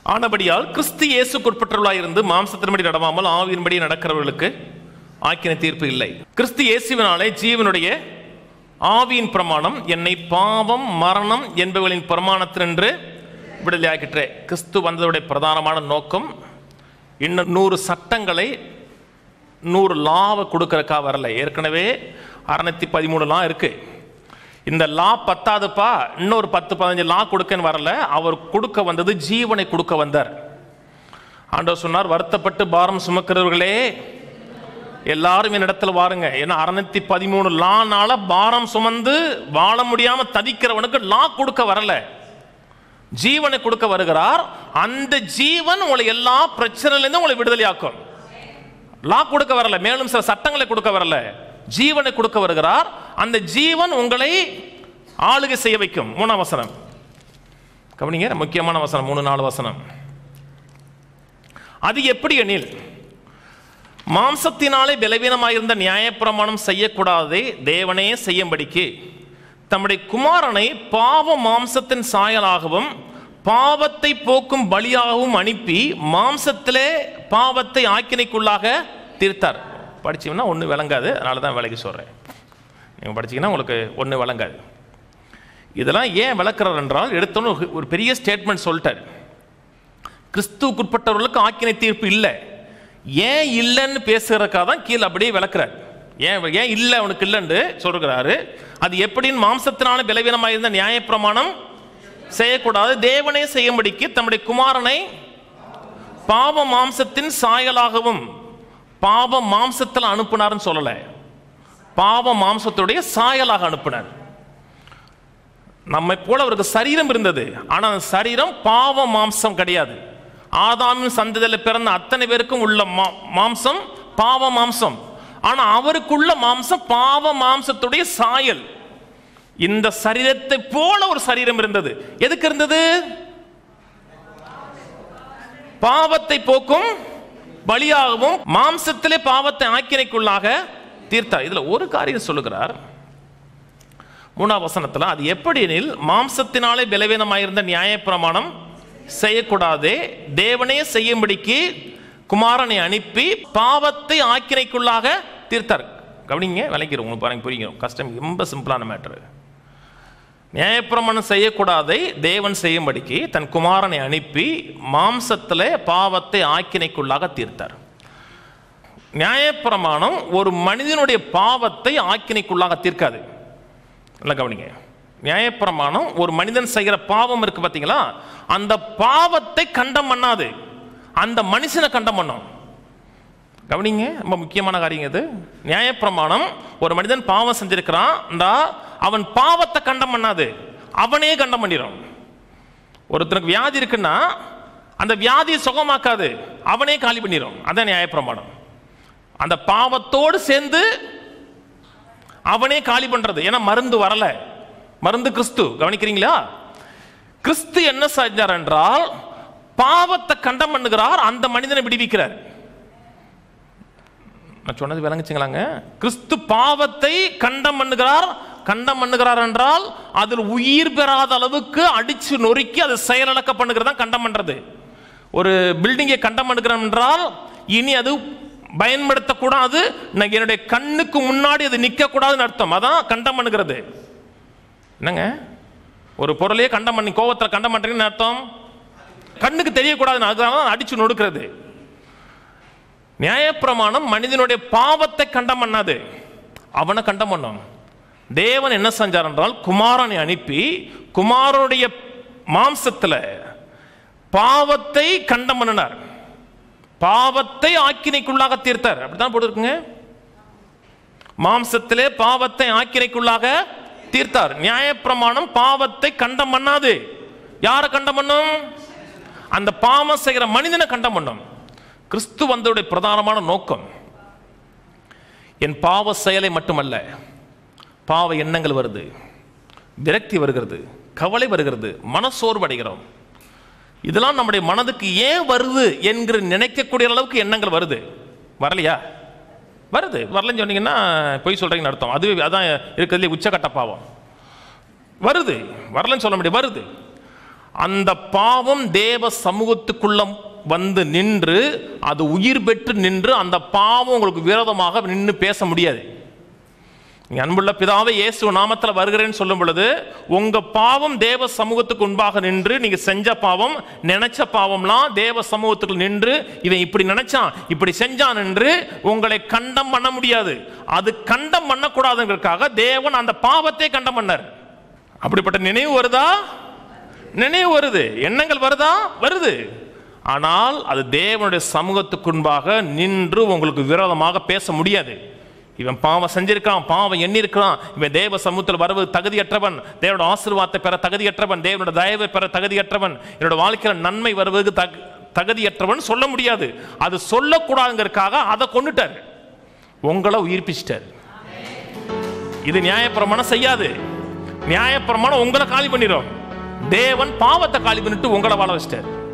ஆனபடியால் கிறிஸ்து இயேசுக்குட்பட்டவர்களாய் இருந்து மாம்சத்தின்படி நடவாமல் ஆவியின்படி நடக்கிறவர்களுக்கு ஆக்கின தீர்ப்பு இல்லை கிறிஸ்து இயேசுவினாலே ஜீவனுடைய ஆவியின் பிரமாணம் என்னை பாவம் மரணம் என்பவர்களின் பிரமாணத்தினின்று விடுதலையாக்கிற்றே கிறிஸ்து வந்ததுடைய பிரதானமான நோக்கம் இன்னும் நூறு சட்டங்களை நூறு லாவை கொடுக்கறக்கா வரல ஏற்கனவே அறுநூத்தி பதிமூணு லா இருக்கு இந்த லா பத்தாதுப்பா இன்னொரு பத்து பதினஞ்சு லா கொடுக்கன்னு வரல அவர் கொடுக்க வந்தது ஜீவனை கொடுக்க வந்தார் ஆண்டவர் சொன்னார் வருத்தப்பட்டு பாரம் சுமக்கிறவர்களே எல்லாரும் என்னிடத்துல வாருங்க ஏன்னா அறுநூத்தி பதிமூணு லானால பாரம் சுமந்து வாழ முடியாம தவிக்கிறவனுக்கு லா கொடுக்க வரல ஜீவனை கொடுக்க வருகிறார் அந்த ஜீவன் உங்களை எல்லா பிரச்சனையிலிருந்து உங்களை விடுதலையாக்கும் லா கொடுக்க வரல மேலும் சில சட்டங்களை கொடுக்க வரல ஜீவனை கொடுக்க வருகிறார் அந்த ஜீவன் உங்களை ஆளுகை செய்ய வைக்கும் மூணாம் வசனம் கவனிங்க முக்கியமான வசனம் மூணு நாலு வசனம் அது எப்படி எனில் மாம்சத்தினாலே பலவீனமாயிருந்த நியாயப்பிரமாணம் செய்யக்கூடாதே தேவனே செய்யும்படிக்கு தம்முடைய குமாரனை பாவ மாம்சத்தின் சாயலாகவும் பாவத்தை போக்கும் பலியாகவும் அனுப்பி மாம்சத்திலே பாவத்தை ஆக்கினைக்குள்ளாக தீர்த்தார் படிச்சீங்கன்னா ஒன்று விளங்காது அதனால தான் விலைக்கு சொல்கிறேன் நீங்கள் படிச்சீங்கன்னா உங்களுக்கு ஒன்று விளங்காது இதெல்லாம் ஏன் விளக்குறார் என்றால் எடுத்தோன்னு ஒரு- ஒரு பெரிய ஸ்டேட்மெண்ட் சொல்லிட்டார் கிறிஸ்துவுக்குட்பட்டவர்களுக்கு ஆக்கினை தீர்ப்பு இல்லை ஏன் இல்லைன்னு பேசுகிறதுக்காக தான் கீழே அப்படியே விளக்குறார் ஏன் ஏன் இல்லை அவனுக்கு இல்லைன்னு சொல்கிறாரு அது எப்படின்னு மாம்சத்தினால பலவீனமாக இருந்த நியாயப்பிரமாணம் செய்யக்கூடாது தேவனே செய்யும்படிக்கு தம்முடைய குமாரனை பாவ மாம்சத்தின் சாயலாகவும் பாவ மாம்சத்தில் அனுப்புனார்னு சொல்லலை பாவ மாம்சத்துடைய சாயலாக அனுப்பினார் நம்மை போல அவருக்கு சரீரம் இருந்தது ஆனால் அந்த சரீரம் பாவ மாம்சம் கிடையாது ஆதாமின் சந்ததியில் பிறந்த அத்தனை பேருக்கும் உள்ள மா- மாம்சம் பாவ மாம்சம் ஆனா அவருக்குள்ள மாம்சம் பாவ மாம்சத்துடைய சாயல் இந்த சரீரத்தை போல ஒரு சரீரம் இருந்தது எதுக்கு இருந்தது பாவத்தை போக்கும் பலியாகவும் மாம்சத்திலே பாவத்தை ஆக்கினைக்குள்ளாக தீர்த்தார் இதுல ஒரு காரியம் சொல்லுகிறார் மூணாம் வசனத்துல அது எப்படி எனில் மாம்சத்தினாலே பலவீனமாயிருந்த நியாயப்பிரமாணம் செய்யக்கூடாதே தேவனே செய்யும்படிக்கு குமாரனை அனுப்பி பாவத்தை ஆக்கினைக்குள்ளாக தீர்த்தார் கவனிங்க விளக்கிறோம் உங்களுக்கு பாருங்க புரியும் கஷ்டம் ரொம்ப சிம்பிளான மேட்ரு நியாயப்பிரமாணம் செய்யக்கூடாதை தேவன் செய்யும்படிக்கு தன் குமாரனை அனுப்பி மாம்சத்திலே பாவத்தை ஆக்கினைக்குள்ளாக தீர்த்தார் நியாயப்பிரமாணம் ஒரு மனிதனுடைய பாவத்தை ஆக்கினைக்குள்ளாக தீர்க்காது நல்லா கவனிங்க நியாயப்பிரமாணம் ஒரு மனிதன் செய்கிற பாவம் இருக்கு பார்த்தீங்களா அந்த பாவத்தை கண்டம் பண்ணாது அந்த மனுஷனை கண்டம் பண்ணும் கவனிங்க ரொம்ப முக்கியமான காரியம் இது நியாயப்பிரமாணம் ஒரு மனிதன் பாவம் செஞ்சிருக்கிறான்டா அவன் பாவத்தை கண்டம் பண்ணாது அவனே கண்டம் பண்ணிடும் ஒருத்தனுக்கு வியாதி இருக்குன்னா அந்த வியாதியை சுகமாக்காது அவனே காலி பண்ணிடும் அதான் நியாயப்பிரமாணம் அந்த பாவத்தோடு சேர்ந்து அவனே காலி பண்றது ஏன்னா மருந்து வரல மருந்து கிறிஸ்து கவனிக்கிறீங்களா கிறிஸ்து என்ன செஞ்சார் என்றால் பாவத்தை கண்டம் பண்ணுகிறார் அந்த மனிதனை விடுவிக்கிறார் நான் சொன்னது விளங்குச்சுங்களாங்க கிறிஸ்து பாவத்தை கண்டம் பண்ணுகிறார் கண்டம் பண்ணுகிறார் என்றால் அதில் உயிர் பெறாத அளவுக்கு அடிச்சு நொறுக்கி அதை செயலிழக்க பண்ணுகிறது தான் கண்டம் பண்றது ஒரு பில்டிங்கை கண்டம் பண்ணுகிறோம் என்றால் இனி அது பயன்படுத்தக்கூடாது நான் என்னுடைய கண்ணுக்கு முன்னாடி அது நிற்கக்கூடாதுன்னு அர்த்தம் அதான் கண்டம் பண்ணுகிறது என்னங்க ஒரு பொருளையே கண்டம் பண்ணி கோவத்தில் கண்டம் பண்ணுறீங்கன்னு அர்த்தம் கண்ணுக்கு தெரியக்கூடாதுன்னு அதுதான் அடிச்சு நொடுக்கிறது நியாயப்பிரமாணம் மனிதனுடைய பாவத்தை கண்டம் பண்ணாது அவனை கண்டம் பண்ணும் தேவன் என்ன செஞ்சார் என்றால் குமாரனை அனுப்பி குமாரனுடைய மாம்சத்துல பாவத்தை கண்டம் பண்ணினார் பாவத்தை ஆக்கினைக்குள்ளாக தீர்த்தார் அப்படிதான் போட்டுருக்குங்க மாம்சத்திலே பாவத்தை ஆக்கினைக்குள்ளாக தீர்த்தார் நியாயப்பிரமாணம் பாவத்தை கண்டம் பண்ணாது யாரை கண்டம் பண்ணும் அந்த பாவம் செய்கிற மனிதனை கண்டம் பண்ணும் கிறிஸ்து வந்தவுடைய பிரதானமான நோக்கம் என் பாவ செயலை மட்டுமல்ல பாவ எண்ணங்கள் வருது விரக்தி வருகிறது கவலை வருகிறது மனசோர்வு அடைகிறோம் இதெல்லாம் நம்முடைய மனதுக்கு ஏன் வருது என்கிற நினைக்கக்கூடிய அளவுக்கு எண்ணங்கள் வருது வரலையா வருது வரலன்னு சொன்னீங்கன்னா பொய் சொல்றீங்கன்னு அர்த்தம் அதுவே அதான் இருக்கிறதுலே உச்சக்கட்ட பாவம் வருது வரலன்னு சொல்ல முடியாது வருது அந்த பாவம் தேவ சமூகத்துக்குள்ள வந்து நின்று அது உயிர் பெற்று நின்று அந்த பாவம் உங்களுக்கு விரோதமாக நின்று பேச முடியாது நீ அன்புள்ள பிதாவை இயேசு நாமத்தில் வருகிறேன்னு சொல்லும் பொழுது உங்க பாவம் தேவ சமூகத்துக்கு முன்பாக நின்று நீங்க செஞ்ச பாவம் நினைச்ச பாவம்லாம் தேவ சமூகத்துக்கு நின்று இவன் இப்படி நினைச்சான் இப்படி செஞ்சான் என்று உங்களை கண்டம் பண்ண முடியாது அது கண்டம் பண்ணக்கூடாதுங்கிறதுக்காக தேவன் அந்த பாவத்தை கண்டம் பண்ணார் அப்படிப்பட்ட நினைவு வருதா நினைவு வருது எண்ணங்கள் வருதா வருது ஆனால் அது தேவனுடைய சமூகத்துக்கு முன்பாக நின்று உங்களுக்கு விரோதமாக பேச முடியாது இவன் பாவம் செஞ்சிருக்கான் பாவம் எண்ணிருக்கிறான் இவன் தேவ சமூகத்தில் வருவது தகுதியற்றவன் தேவனோட ஆசீர்வாதத்தை பெற தகுதியற்றவன் தேவனோட தயவை பெற தகுதியற்றவன் என்னோட வாழ்க்கையில் நன்மை வருவதற்கு தகு தகுதியற்றவன் சொல்ல முடியாது அது சொல்லக்கூடாதுங்கிறதுக்காக அதை கொண்டுட்டார் உங்களை உயிர்ப்பிச்சிட்டார் இது நியாயப்பிரமாணம் செய்யாது நியாயப்பிரமாணம் உங்களை காலி பண்ணிடும் தேவன் பாவத்தை காலி பண்ணிட்டு உங்களை வாழ வச்சிட்டார்